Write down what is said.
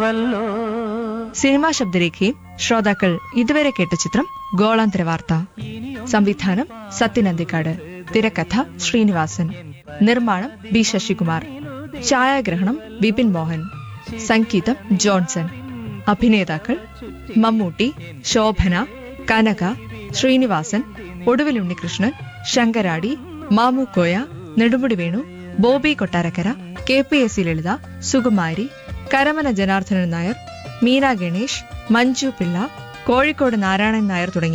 കേട്ടുവല്ലോ cinema ശബ്ദരേഖയും ശ്രോതാക്കൾ ഇതുവരെ കേട്ട ചിത്രം ഗോളാന്തര വാർത്ത സംവിധാനം സത്യനന്ദിക്കാട് തിരക്കഥ ശ്രീനിവാസൻ നിർമ്മാണം ബി ശശികുമാർ ഛായാഗ്രഹണം ബിപിൻ മോഹൻ സംഗീതം ജോൺസൺ അഭിനേതാക്കൾ Mammootty Shobhana Kanaka Sreenivasan Oduvil Unnikrishnan Sankaradi Mamu Koya Nedumudi Venu Bobby Kottarakkara K P S C Lalitha Sukumari Karamana Janardhanan Nair Meena Ganesh Manju Pillai Kozhikode Narayanan Nair തുടങ്ങി